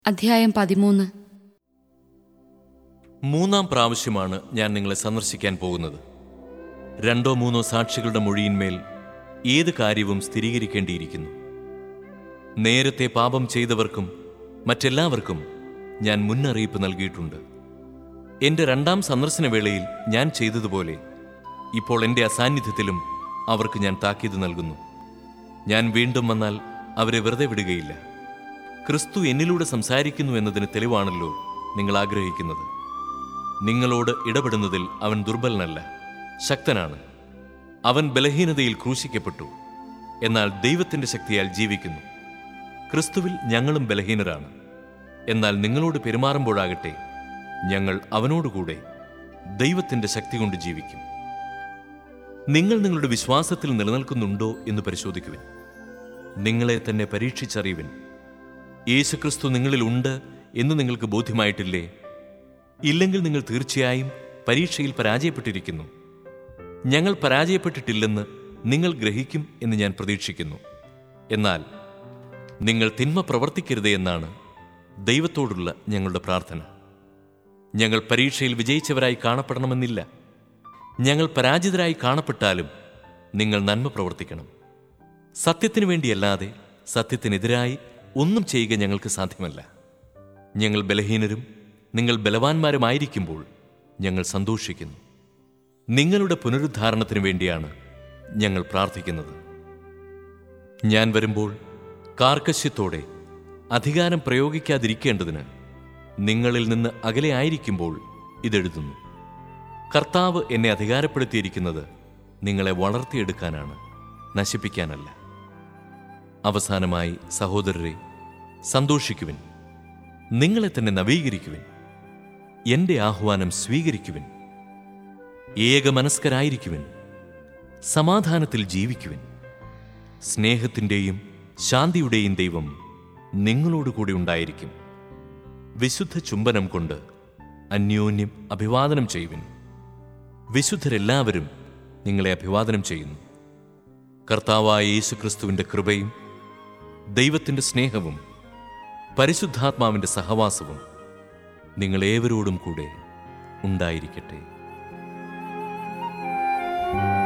അധ്യായം പതിമൂന്ന് മൂന്നാം പ്രാവശ്യമാണ് ഞാൻ നിങ്ങളെ സന്ദർശിക്കാൻ പോകുന്നത് രണ്ടോ മൂന്നോ സാക്ഷികളുടെ മൊഴിയിന്മേൽ ഏത് കാര്യവും സ്ഥിരീകരിക്കേണ്ടിയിരിക്കുന്നു നേരത്തെ പാപം ചെയ്തവർക്കും മറ്റെല്ലാവർക്കും ഞാൻ മുന്നറിയിപ്പ് നൽകിയിട്ടുണ്ട് എൻ്റെ രണ്ടാം സന്ദർശന വേളയിൽ ഞാൻ ചെയ്തതുപോലെ ഇപ്പോൾ എൻ്റെ അസാന്നിധ്യത്തിലും അവർക്ക് ഞാൻ താക്കീത് നൽകുന്നു ഞാൻ വീണ്ടും വന്നാൽ അവരെ വെറുതെ വിടുകയില്ല ക്രിസ്തു എന്നിലൂടെ സംസാരിക്കുന്നു എന്നതിന് തെളിവാണല്ലോ നിങ്ങൾ ആഗ്രഹിക്കുന്നത് നിങ്ങളോട് ഇടപെടുന്നതിൽ അവൻ ദുർബലനല്ല ശക്തനാണ് അവൻ ബലഹീനതയിൽ ക്രൂശിക്കപ്പെട്ടു എന്നാൽ ദൈവത്തിന്റെ ശക്തിയാൽ ജീവിക്കുന്നു ക്രിസ്തുവിൽ ഞങ്ങളും ബലഹീനരാണ് എന്നാൽ നിങ്ങളോട് പെരുമാറുമ്പോഴാകട്ടെ ഞങ്ങൾ അവനോടുകൂടെ ദൈവത്തിന്റെ ശക്തി കൊണ്ട് ജീവിക്കും നിങ്ങൾ നിങ്ങളുടെ വിശ്വാസത്തിൽ നിലനിൽക്കുന്നുണ്ടോ എന്ന് പരിശോധിക്കുവിൻ നിങ്ങളെ തന്നെ പരീക്ഷിച്ചറിയുവിൻ യേശുക്രിസ്തു നിങ്ങളിൽ ഉണ്ട് എന്ന് നിങ്ങൾക്ക് ബോധ്യമായിട്ടില്ലേ ഇല്ലെങ്കിൽ നിങ്ങൾ തീർച്ചയായും പരീക്ഷയിൽ പരാജയപ്പെട്ടിരിക്കുന്നു ഞങ്ങൾ പരാജയപ്പെട്ടിട്ടില്ലെന്ന് നിങ്ങൾ ഗ്രഹിക്കും എന്ന് ഞാൻ പ്രതീക്ഷിക്കുന്നു എന്നാൽ നിങ്ങൾ തിന്മ പ്രവർത്തിക്കരുതേ എന്നാണ് ദൈവത്തോടുള്ള ഞങ്ങളുടെ പ്രാർത്ഥന ഞങ്ങൾ പരീക്ഷയിൽ വിജയിച്ചവരായി കാണപ്പെടണമെന്നില്ല ഞങ്ങൾ പരാജിതരായി കാണപ്പെട്ടാലും നിങ്ങൾ നന്മ പ്രവർത്തിക്കണം സത്യത്തിനു വേണ്ടിയല്ലാതെ സത്യത്തിനെതിരായി ഒന്നും ചെയ്യുക ഞങ്ങൾക്ക് സാധ്യമല്ല ഞങ്ങൾ ബലഹീനരും നിങ്ങൾ ബലവാന്മാരുമായിരിക്കുമ്പോൾ ഞങ്ങൾ സന്തോഷിക്കുന്നു നിങ്ങളുടെ പുനരുദ്ധാരണത്തിന് വേണ്ടിയാണ് ഞങ്ങൾ പ്രാർത്ഥിക്കുന്നത് ഞാൻ വരുമ്പോൾ കാർക്കശ്യത്തോടെ അധികാരം പ്രയോഗിക്കാതിരിക്കേണ്ടതിന് നിങ്ങളിൽ നിന്ന് അകലെ ആയിരിക്കുമ്പോൾ ഇതെഴുതുന്നു കർത്താവ് എന്നെ അധികാരപ്പെടുത്തിയിരിക്കുന്നത് നിങ്ങളെ വളർത്തിയെടുക്കാനാണ് നശിപ്പിക്കാനല്ല അവസാനമായി സഹോദരരെ സന്തോഷിക്കുവിൻ നിങ്ങളെ തന്നെ നവീകരിക്കുവിൻ എന്റെ ആഹ്വാനം സ്വീകരിക്കുവിൻ ഏകമനസ്കരായിരിക്കുവിൻ സമാധാനത്തിൽ ജീവിക്കുവിൻ സ്നേഹത്തിൻ്റെയും ശാന്തിയുടെയും ദൈവം നിങ്ങളോടുകൂടി ഉണ്ടായിരിക്കും വിശുദ്ധ ചുംബനം കൊണ്ട് അന്യോന്യം അഭിവാദനം ചെയ്യുവിൻ വിശുദ്ധരെല്ലാവരും നിങ്ങളെ അഭിവാദനം ചെയ്യുന്നു കർത്താവായ യേശുക്രിസ്തുവിന്റെ കൃപയും ദൈവത്തിന്റെ സ്നേഹവും പരിശുദ്ധാത്മാവിന്റെ സഹവാസവും നിങ്ങളേവരോടും കൂടെ ഉണ്ടായിരിക്കട്ടെ